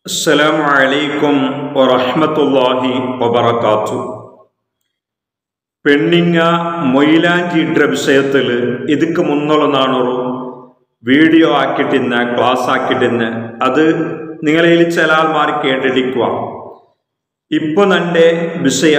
അസ്സലാമു അലൈക്കും വറഹ്മത്തുള്ളാഹി വബറകാത്തു പെണ്ണിങ്ങ മൊയിലാഞ്ചി ഇട്ട വിഷയത്തിൽ ಇದಕ್ಕೆ മുന്നുള്ള നാണൊരു വീഡിയോ ആക്കിട്ടിന്ന് ക്ലാസ് ആക്കിട്ടിന്ന് അത് നിങ്ങളിൽ ചില ആൾമാർ കേട്ടിരിക്കുക ഇപ്പൊ നന്റെ വിഷയ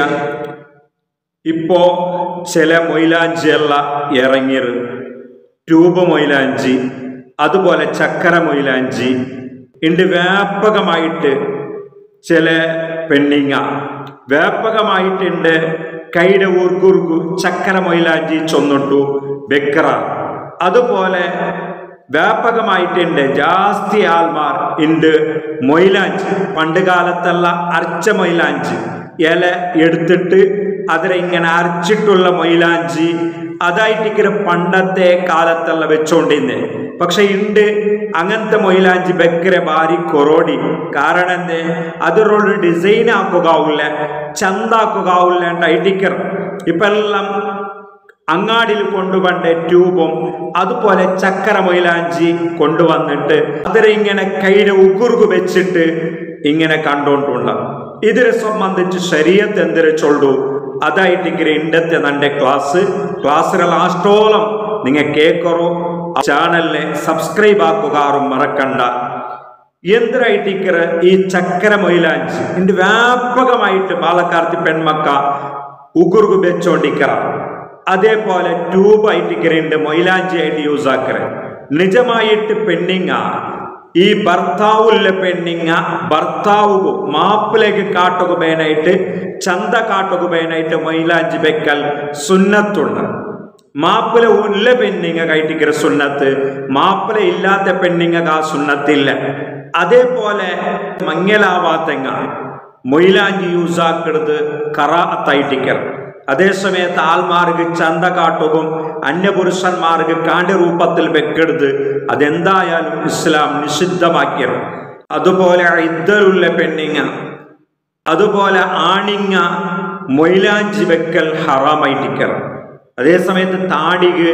ഇപ്പോ ചില മൊയിലാഞ്ചിയല്ല ഇറങ്ങിയത് ട്യൂബ് മൊയിലാഞ്ചി അതുപോലെ ചക്കര മൊയിലാഞ്ചി ഉണ്ട് വ്യാപകമായിട്ട് ചില പെണ്ണിങ്ങ വ്യാപകമായിട്ടുണ്ട് കൈയുടെ ഊർഗുർഗു ചക്കര മൊയിലാഞ്ചി ചൊന്നിട്ടു ബെക്കറ അതുപോലെ വ്യാപകമായിട്ടുണ്ട് ജാസ്തി ആൾമാർ ഉണ്ട് മൊയിലാഞ്ചി പണ്ട് കാലത്തുള്ള അർച്ച മൊയിലാഞ്ചി ഇല എടുത്തിട്ട് അതിനെ ഇങ്ങനെ അരച്ചിട്ടുള്ള മൊയിലാഞ്ചി അതായിട്ട് പണ്ടത്തെ കാലത്തുള്ള വെച്ചോണ്ടിരുന്നേ പക്ഷെ ഉണ്ട് അങ്ങനത്തെ മൊയിലാഞ്ചി ബെക്കരെ ഭാരി കൊറോടി കാരണം എന്തേ അതിലുള്ള ഡിസൈൻ ആക്കുകയാവില്ല ചന്താക്കുകയാവില്ല ഐറ്റിക്കർ ഇപ്പൊ എല്ലാം അങ്ങാടിയിൽ കൊണ്ടുവന്ന ട്യൂബും അതുപോലെ ചക്കര മൊയിലാഞ്ചി കൊണ്ടുവന്നിട്ട് അതിനെ ഇങ്ങനെ കയ്യിലെ ഉകുറുകു വെച്ചിട്ട് ഇങ്ങനെ കണ്ടോണ്ടുള്ള ഇതിനെ സംബന്ധിച്ച് ശരീരത്തെ എന്തിനെ ചൊല്ലു അതായിട്ട് ഇങ്ങനെ ഇണ്ടത്തെ നന്റെ ക്ലാസ് ക്ലാസ്സിലെ ലാസ്റ്റോളം നിങ്ങൾ കേക്കറോ ചാനലിനെ സബ്സ്ക്രൈബ് ആക്കുകാറും മറക്കണ്ട എന്തിനായിട്ടിക്കറ് ഈ ചക്കര മൊയിലാഞ്ചി ഇതിന്റെ വ്യാപകമായിട്ട് പാലക്കാർത്തി പെൺമക്ക ഉകുറുകു വെച്ചോണ്ടിക്കറ അതേപോലെ ട്യൂബ് ആയിട്ടിക്കറുണ്ട് മൊയിലാഞ്ചി ആയിട്ട് യൂസ് ആക്കറ നിജമായിട്ട് പെണ്ണിങ്ങ ഈ ഭർത്താവുള്ള പെണ്ണിങ്ങ ഭർത്താവ് മാപ്പിലേക്ക് കാട്ടുകുബേനായിട്ട് ചന്ത കാട്ടുകുബേനായിട്ട് മൊയിലാഞ്ചി വെക്കൽ സുന്നത്തുണ്ട് മാപ്പിള ഉള്ള പെണ്ണിങ്ങ കയറ്റിക്കര സുന്നത്ത് മാപ്പിള ഇല്ലാത്ത പെണ്ണിങ്ങ ആ സുന്നത്തില്ല അതേപോലെ മങ്ങലാവാത്തങ്ങ മൊയിലാഞ്ചി യൂസ് ആക്കരുത് കറാത്തായിട്ടിക്കർ അതേസമയത്ത് ആൾമാർക്ക് ചന്ത കാട്ടുകയും അന്യപുരുഷന്മാർക്ക് കാണ്ഡ രൂപത്തിൽ വെക്കരുത് അതെന്തായാലും ഇസ്ലാം നിഷിദ്ധമാക്കിയത് അതുപോലെ ഇద్దരുള്ള പെണ്ണിങ്ങ അതുപോലെ ആണിങ്ങ മൊയിലാഞ്ചി വെക്കൽ ഹറാമായിട്ടിക്കർ അതേസമയത്ത് താടിക്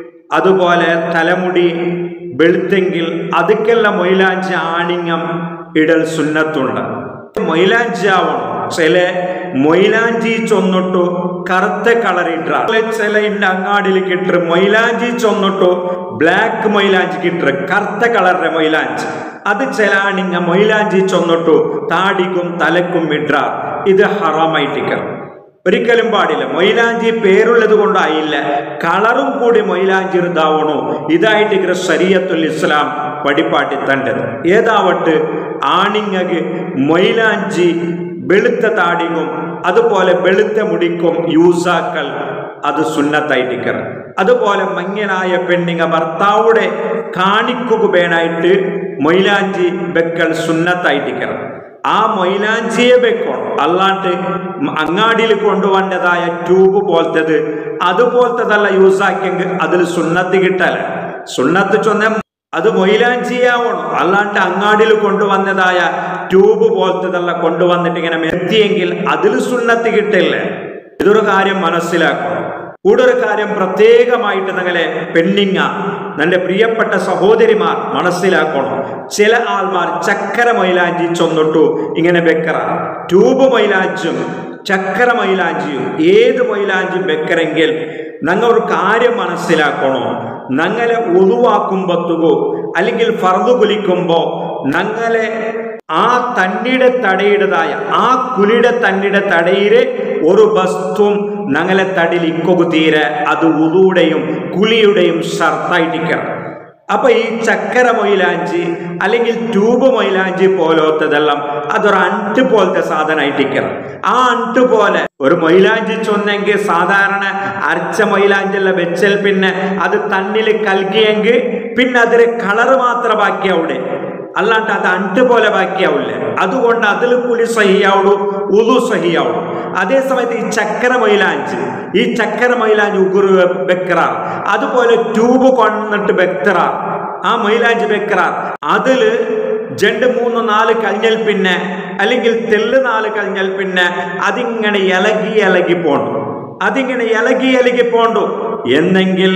അതുപോലെ തലമുടി വെളുത്തെങ്കിൽ അതുക്കെല്ലാം മൊയിലാഞ്ചി ആണിങ്ങം ഇടൽ സുന്നത്തുണ്ട് മൊയിലാഞ്ചി ആവണം ചില മൊയിലാഞ്ചി ചൊന്നിട്ടു കറുത്ത കളർ ഇട്ട ചില ഇണ്ട് അങ്ങാടിയിൽ കിട്ടറ് മൊയിലാഞ്ചി ചൊന്നിട്ടു ബ്ലാക്ക് മൊയിലാഞ്ചി കിട്ടറ് കറുത്ത കളറിന്റെ മൊയിലാഞ്ചി അത് ചില ആണിങ്ങ മൊയിലാഞ്ചി ചൊന്നിട്ടു താടിക്കും തലക്കും ഇട്ര ഇത് ഹറാമായിട്ടിക്കണം ഒരിക്കലും പാടില്ല മൊയിലാഞ്ചി പേരുള്ളത് കൊണ്ടായില്ല കളറും കൂടി മൊയിലാഞ്ചി ഇതാവണോ ഇതായിട്ട് ശരീരത്തുൽ ഇസ്ലാം പടിപ്പാട്ടി തണ്ടത് ഏതാവട്ട് ആണിങ്ങക്ക് മൊയിലാഞ്ചി വെളുത്ത താടിക്കും അതുപോലെ വെളുത്ത മുടിക്കും യൂസാക്കൽ അത് സുന്നത്തായിട്ടിക്കർ അതുപോലെ മങ്ങനായ പെണ്ണിങ്ങ ഭർത്താവുടെ കാണിക്കുകയായിട്ട് മൊയിലാഞ്ചി വെക്കൽ സുന്നത്തായിട്ടിക്കർ ആ മൊയിലാഞ്ചിയെ വെക്കണം അല്ലാണ്ട് അങ്ങാടിയിൽ കൊണ്ടുവന്നതായ ട്യൂബ് പോലത്തത് അതുപോലത്തതല്ല യൂസ് ആക്കിയെങ്കിൽ അതിൽ സുന്നത്ത് കിട്ടല സുന്നത്ത് ചൊന്ന അത് മൊയിലാഞ്ചിയാവണം അല്ലാണ്ട് അങ്ങാടിയിൽ കൊണ്ടുവന്നതായ ട്യൂബ് പോലത്തതല്ല കൊണ്ടുവന്നിട്ട് ഇങ്ങനെ മെത്തിയെങ്കിൽ അതിൽ സുന്നത്ത് കിട്ടില്ല ഇതൊരു കാര്യം മനസ്സിലാക്കണം കൂടെ ഒരു കാര്യം പ്രത്യേകമായിട്ട് നിങ്ങളെ പെണ്ണിങ്ങ നല്ല പ്രിയപ്പെട്ട സഹോദരിമാർ മനസ്സിലാക്കണം ചില ആൾമാർ ചക്കര മൈലാഞ്ചി ചൊന്നിട്ടു ഇങ്ങനെ വെക്കറ ട്യൂബ് മൈലാഞ്ചും ചക്കര മൈലാഞ്ചിയും ഏത് മൈലാഞ്ചും വെക്കരെങ്കിൽ ഞങ്ങൾ ഒരു കാര്യം മനസ്സിലാക്കണോ ഞങ്ങളെ ഒതുവാക്കുമ്പത്തുകോ അല്ലെങ്കിൽ ഫർദു കുലിക്കുമ്പോ ഞങ്ങളെ ആ തണ്ണിയുടെ തടയുടേതായ ആ കുലിയുടെ തണ്ണിയുടെ തടയില് ഒരു വസ്തുവും ഞങ്ങളെ തടിയിൽ ഇക്കൊകു തീരെ അത് ഉതുയുടെയും കുലിയുടെയും ഷർത്തായിട്ടിക്കണം അപ്പൊ ഈ ചക്കര മൊയിലാഞ്ചി അല്ലെങ്കിൽ ട്യൂബ് മൊയിലാഞ്ചി പോലത്തതെല്ലാം അതൊരു അണ്ട് പോലത്തെ സാധനമായിട്ടിരിക്കണം ആ അണ്ട് പോലെ ഒരു മൊയിലാഞ്ചി ചൊന്നെങ്കിൽ സാധാരണ അരച്ച മൊയിലാഞ്ചെല്ലാം വെച്ചാൽ പിന്നെ അത് തണ്ണിൽ കൽകിയെങ്കിൽ പിന്നെ അതിന് കളറ് മാത്രം ബാക്കി അവിടെ അല്ലാണ്ട് അത് അണ്ട് പോലെ ബാക്കിയാവില്ല അതുകൊണ്ട് അതിൽ കുലി സഹിയാവുള്ളൂ ഉതു സഹിയാവുള്ളൂ അതേസമയത്ത് ഈ ചക്കര മൈലാഞ്ച് ഈ ചക്കര മൈലാഞ്ച് ഉഗുറു വെക്കറ അതുപോലെ ട്യൂബ് കൊണ്ടിട്ട് വെക്കറ ആ മൈലാഞ്ച് വെക്കറ അതില് രണ്ട് മൂന്ന് നാല് കഴിഞ്ഞാൽ പിന്നെ അല്ലെങ്കിൽ തെല്ല് നാല് കഴിഞ്ഞാൽ പിന്നെ അതിങ്ങനെ ഇലകി ഇലകി പോണ്ടു അതിങ്ങനെ ഇലകി ഇലകി പോണ്ടു എന്നെങ്കിൽ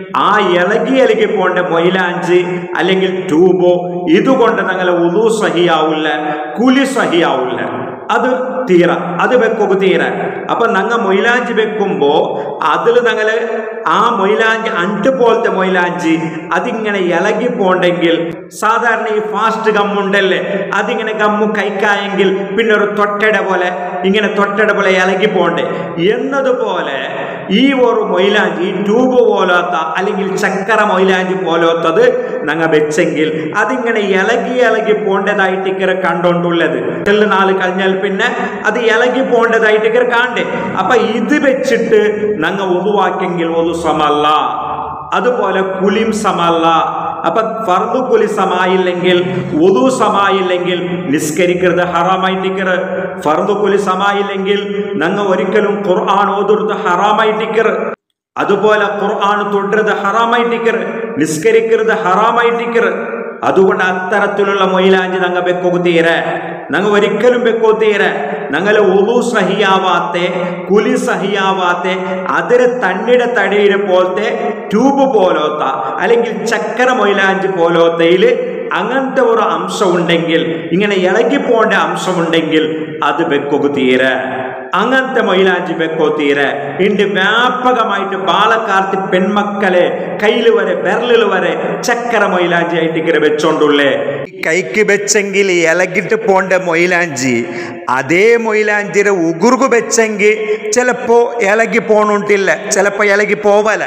ആ ഇളകി ഇളകി പോണ്ട മൊയിലാഞ്ചി അല്ലെങ്കിൽ ട്യൂബോ ഇതുകൊണ്ട് ഞങ്ങളെ ഉദു സഹിയാവില്ല കുലി സഹിയാവില്ല അത് തീര അത് വെക്കുക തീര അപ്പൊ ഞങ്ങ മൊയിലാഞ്ചി വെക്കുമ്പോ അതിൽ ഞങ്ങള് ആ മൊയിലാഞ്ചി അണ്ട് പോലത്തെ മൊയിലാഞ്ചി അതിങ്ങനെ ഇളകി പോണ്ടെങ്കിൽ സാധാരണ ഈ ഫാസ്റ്റ് ഗമ്മുണ്ടല്ലേ അതിങ്ങനെ ഗമ്മു കൈക്കായെങ്കിൽ പിന്നെ ഒരു തൊട്ടട പോലെ ഇങ്ങനെ തൊട്ടട പോലെ ഇളകി പോണ്ടേ എന്നതുപോലെ ഈ ഒരു മൊയിലാഞ്ചി ഈ ട്യൂബ് പോലാത്ത അല്ലെങ്കിൽ ചക്കര മൊയിലാഞ്ചി പോലത്തത് ഞങ്ങ വെച്ചെങ്കിൽ അതിങ്ങനെ ഇളകി ഇളകി പോണ്ടതായിട്ട് ഇക്കരെ കണ്ടോണ്ടുള്ളത് എല്ലാം നാല് കഴിഞ്ഞാൽ പിന്നെ അത് ഇളകി പോണ്ടതായിട്ട് ഇക്കരെ കാണണ്ടേ അപ്പൊ ഇത് വെച്ചിട്ട് ഞങ്ങ ഒതുവാക്കെങ്കിൽ ഒതു സമല്ല അതുപോലെ കുലിം സമല്ല അപ്പൊ ഫർദു കുലി സമായില്ലെങ്കിൽ ഉദു സമായില്ലെങ്കിൽ നിസ്കരിക്കരുത് ഹറാമായിട്ടിക്കറ് ഫർദു കുലി സമായില്ലെങ്കിൽ ഞങ്ങ ഒരിക്കലും ഖുർആൻ ഓതുறது ഹറാമായിട്ടിക്കറ് അതുപോലെ ഖുർആൻ തൊടുறது ഹറാമായിട്ടിക്കറ് നിസ്കരിക്കരുത് ഹറാമായിട്ടിക്കറ് അതുകൊണ്ട് അത്തരത്തിലുള്ള മൊയിലാഞ്ചി ഞങ്ങ വെക്കൊകുത്തീരെ ഞങ്ങ ഒരിക്കലും വെക്കോത്തീരെ ഞങ്ങൾ ഒതു സഹിയാവാത്തെ കുലി സഹിയാവാത്തെ അതിന് തണ്ണിടെ തടിയുടെ പോലത്തെ ട്യൂബ് പോലത്തെ അല്ലെങ്കിൽ ചക്കര മൊയിലാഞ്ചി പോലത്തെയിൽ അങ്ങനത്തെ ഒരു അംശം ഉണ്ടെങ്കിൽ ഇങ്ങനെ ഇളകി പോകേണ്ട അംശമുണ്ടെങ്കിൽ അത് വെക്കുക തീരെ അങ്ങനത്തെ മൊയിലാഞ്ചി വെക്കോ തീരെ ഇണ്ട് വ്യാപകമായിട്ട് ബാലക്കാർത്തി പെൺമക്കളെ കയ്യിൽ വരെ വിരലിൽ വരെ ചക്കര മൊയിലാഞ്ചി ആയിട്ട് ഇങ്ങനെ വെച്ചോണ്ടുള്ളേ ഈ കൈക്ക് വെച്ചെങ്കിൽ ഇളകിട്ട് പോണ്ട മൊയിലാഞ്ചി അതേ മൊയിലാഞ്ചിയുടെ ഉകുറുകു വെച്ചെങ്കിൽ ചിലപ്പോ ഇളകി പോണുണ്ടില്ല ചിലപ്പോ ഇളകി പോവല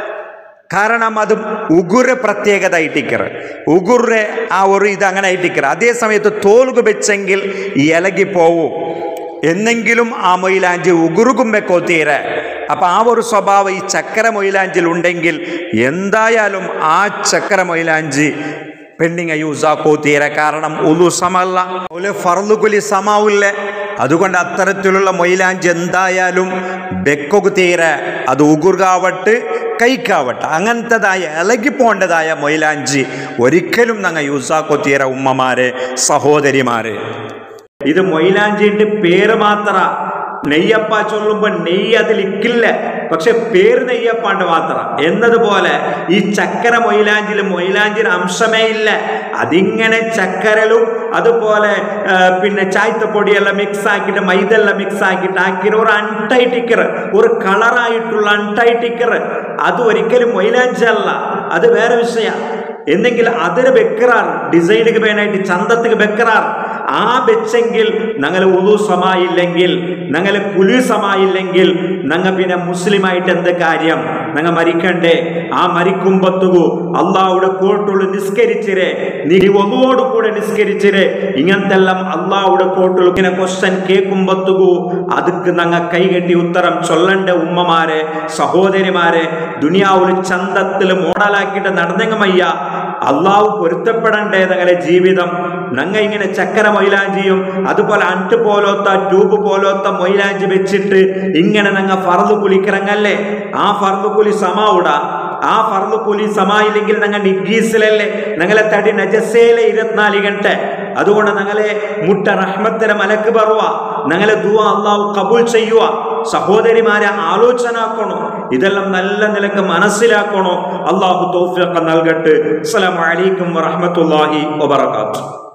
കാരണം അത് ഉഗുര പ്രത്യേകത ആയിട്ടിക്കറ് ഉഗുറെ ആ ഒരു ഇത് അങ്ങനെ ആയിട്ടിക്കറ് അതേ സമയത്ത് തോലുകു വെച്ചെങ്കിൽ ഇലകി പോവും എന്നെങ്കിലും ആ മൊയിലാഞ്ചി ഉഗുറുകും വെക്കോ തീരെ അപ്പൊ ആ ഒരു സ്വഭാവം ഈ ചക്കര മൊയിലാഞ്ചിൽ ഉണ്ടെങ്കിൽ എന്തായാലും ആ ചക്കര മൊയിലാഞ്ചി പെണ്ണിങ്ങ യൂസ് ആക്കോ തീരെ കാരണം ഉലു സമല്ല ഒരു ഫർലുകുലി സമാവില്ല അതുകൊണ്ട് അത്തരത്തിലുള്ള മൊയിലാഞ്ചി എന്തായാലും ബെക്കൊകു തീരെ അത് ഉഗുർകാവട്ട് കൈക്കാവട്ടെ അങ്ങനത്തതായ ഇളകി പോണ്ടതായ മൊയിലാഞ്ചി ഒരിക്കലും ഞങ്ങൾ യൂസാക്കോ തീരെ ഉമ്മമാരെ സഹോദരിമാരെ ഇത് മൊയിലാഞ്ചിന്റെ പേര് മാത്ര നെയ്യപ്പ ചൊല്ലുമ്പോ നെയ്യ് അതിൽ ഇക്കില്ല പക്ഷെ പേര് നെയ്യപ്പാണ്ട് മാത്ര എന്നതുപോലെ ഈ ചക്കര മൊയിലാഞ്ചിൽ മൊയിലാഞ്ചിന് അംശമേ ഇല്ല അതിങ്ങനെ ചക്കരലും അതുപോലെ ആ, പിന്നെ ചായത്തപ്പൊടിയെല്ലാം മിക്സ് ആക്കിയിട്ട് മൈദെല്ലാം മിക്സ് ആക്കിയിട്ട് ആക്കിയിട്ട് ഒരു അൺടൈറ്റിക്കർ ഒരു കളറായിട്ടുള്ള അൺടൈറ്റിക്കർ അത് ഒരിക്കലും മൊയിലാഞ്ചി അല്ല അത് വേറെ വിഷയ എന്നെങ്കിൽ അതിന് വെക്കറാർ ഡിസൈനുക്ക് വേണമായിട്ട് ചന്തത്തിക്ക് വെക്കറാർ ആ വെച്ചെങ്കിൽ ഞങ്ങൾ ഉദു സമായില്ലെങ്കിൽ ഞങ്ങൾ കുലി സമായില്ലെങ്കിൽ ഞങ്ങ പിന്നെ മുസ്ലിമായിട്ട് എന്ത് കാര്യം ഞങ്ങ മരിക്കണ്ടേ ആ മരിക്കുമ്പത്തുകു അള്ളാഹുടെ കോട്ടുള്ള നിസ്കരിച്ചിരെ നീ ഒന്നുകൂടെ കൂടെ നിസ്കരിച്ചിരെ ഇങ്ങനത്തെ എല്ലാം അള്ളാഹുടെ കോട്ടുള്ള ഇങ്ങനെ ക്വസ്റ്റൻ കേൾക്കുമ്പത്തുകു അതുക്ക് ഞങ്ങ കൈകെട്ടി ഉത്തരം ചൊല്ലണ്ട ഉമ്മമാരെ സഹോദരിമാരെ ദുനിയാവിൽ ചന്തത്തിൽ മോഡലാക്കിയിട്ട് നടന്നെങ്ങമയ്യ അള്ളാഹു പൊരുത്തപ്പെടണ്ടേ ഞങ്ങളെ ജീവിതം ഞങ്ങ ഇങ്ങനെ ചക്കര മൊയിലാഞ്ചിയും അതുപോലെ അണ്ട് പോലത്തെ ട്യൂബ് പോലത്തെ മൊയിലാഞ്ചി വെച്ചിട്ട് ഇങ്ങനെ ഞങ്ങ ഫറന്ന് കുലിക്കിറങ്ങല്ലേ ആ ഫറന്ന് കുലി സമാവുട ആ ഫർദ് കൂലി സമായില്ലെങ്കിൽ ഞങ്ങൾ നിഗീസിലല്ലേ ഞങ്ങളെ തടി നജസേലെ ഇരുപത്തിനാല് ഗಂಟೆ അതുകൊണ്ട് ഞങ്ങളെ മുട്ട റഹ്മത്തിന് മലക്ക് ബറുവ ഞങ്ങളെ ദുവ അള്ളാഹു കബൂൽ ചെയ്യുക സഹോദരിമാരെ ആലോചന ആക്കണോ ഇതെല്ലാം നല്ല നിലക്ക് മനസ്സിലാക്കണോ അള്ളാഹു തൗഫീഖ് നൽകട്ടെ അസ്സലാമു അലൈക്കും വറഹ്മത്തുള്ളാഹി വബറകാതുഹു